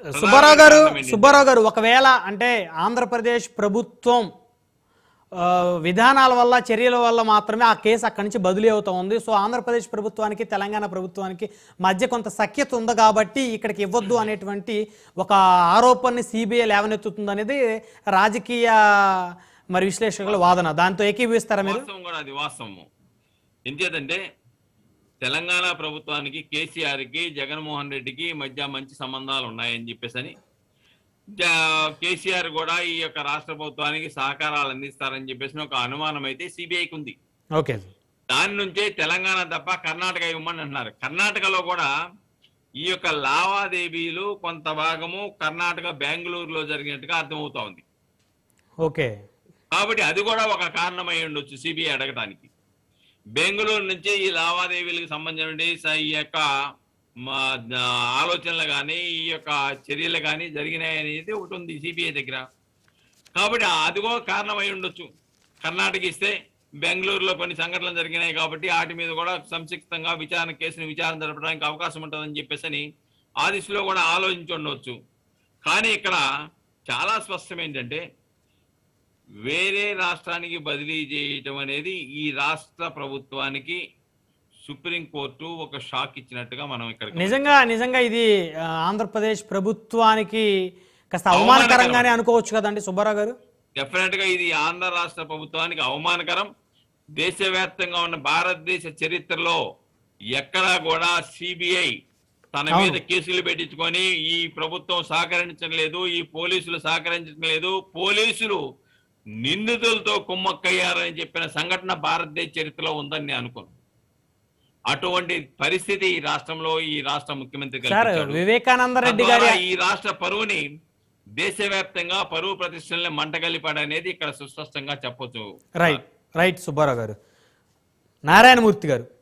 సుబ్బారావు గారు కారణం ఏంటంటే- సుబ్బారావు గారు ఒకవేళ అంటే ఆంధ్రప్రదేశ్ ప్రభుత్వం ఆ, విధానాల వల్ల చర్యల వల్ల మాత్రమే ఆ కేసు అక్కడి నుంచి బదిలీ అవుతా ఉంది సో ఆంధ్రప్రదేశ్ ప్రభుత్వానికి తెలంగాణ ప్రభుత్వానికి మధ్య కొంత సఖ్యత ఉంది కాబట్టి ఇక్కడికి ఇవ్వద్దు అనేటువంటి ఒక ఆరోపణని సిబిఐ లేవనెత్తుతుంది అనేది రాజకీయ మరి విశ్లేషకుల వాదన దాంతో ఏకీభవిస్తారా మీరు వాస్తవం కూడా అది వాస్తవము ఎంచేతంటే తెలంగాణ ప్రభుత్వానికి కేసీఆర్కి జగన్మోహన్ రెడ్డికి మధ్య మంచి సంబంధాలు ఉన్నాయని చెప్పేసి అని జ- కేసీఆర్ కూడా ఈ యొక్క రాష్ట్ర ప్రభుత్వానికి సహకారాలు అందిస్తారని చెప్పేసి ఒక అనుమానం అయితే సిబిఐకి ఉంది ఓకే దాని నుంచే తెలంగాణ తప్ప కర్ణాటక ఇవ్వమని అంటున్నారు కర్ణాటకలో కూడా ఈ యొక్క లావాదేవీలు కొంత భాగము కర్ణాటక బెంగళూరులో జరిగినట్టుగా అర్థమవుతా ఉంది ఓకే కాబట్టి అది కూడా ఒక కారణమై ఉండొచ్చు సిబిఐ అడగటానికి బెంగళూరు నుంచి ఈ లావాదేవీలకు సంబంధించిన స- ఈ యొక్క మా ద- ఆలోచనలు కానీ ఈ యొక్క చర్యలు కానీ జరిగినాయి అనేది ఒకటి ఉంది సిబిఐ దగ్గర కాబట్టి అది కూడా కారణమై ఉండొచ్చు కర్ణాటక ఇస్తే బెంగళూరులో కొన్ని సంఘటనలు జరిగినాయి కాబట్టి వాటి మీద కూడా సంక్షిప్తంగా విచారణ కేసుని విచారణ జరపడానికి అవకాశం ఉంటుందని చెప్పేసి అని ఆ దిశలో కూడా ఆలోచించి ఉండవచ్చు కానీ ఇక్కడ చాలా స్పష్టం ఏంటంటే వేరే రాష్ట్రానికి బదిలీ చేయటం అనేది ఈ రాష్ట్ర ప్రభుత్వానికి సుప్రీంకోర్టు ఒక షాక్ ఇచ్చినట్టుగా మనం ఇక్కడ నిజంగా నిజంగా ఇది ఆ, ఆంధ్రప్రదేశ్ ప్రభుత్వానికి కాస్త అవమానకరంగానే అనుకోవచ్చు కదండి సుబ్బారావు గారు డెఫినెట్ గా ఇది ఆంధ్ర రాష్ట్ర ప్రభుత్వానికి అవమానకరం దేశవ్యాప్తంగా ఉన్న భారతదేశ చరిత్రలో ఎక్కడా కూడా సిబిఐ తన అవును. మీద కేసులు పెట్టించుకొని ఈ ప్రభుత్వం సహకరించడం లేదు ఈ పోలీసులు సహకరించడం లేదు పోలీసులు నిందితులతో కుమ్మక్కయ్యారని చెప్పిన సంఘటన భారతదేశ చరిత్రలో ఉందని నేను అనుకోను అటువంటి పరిస్థితి ఈ రాష్ట్రంలో ఈ రాష్ట్ర ముఖ్యమంత్రి సార్ కల్పించాడు. వివేకానంద రెడ్డి గారి తద్వారా ఈ రాష్ట్ర పరువుని దేశవ్యాప్తంగా పరువు ప్రతిష్టల్ని మంటగలిపాడు అనేది ఇక్కడ సుస్పష్టంగా చెప్పొచ్చు రైట్ రైట్ సుబ్బారావు గారు నారాయణమూర్తి గారు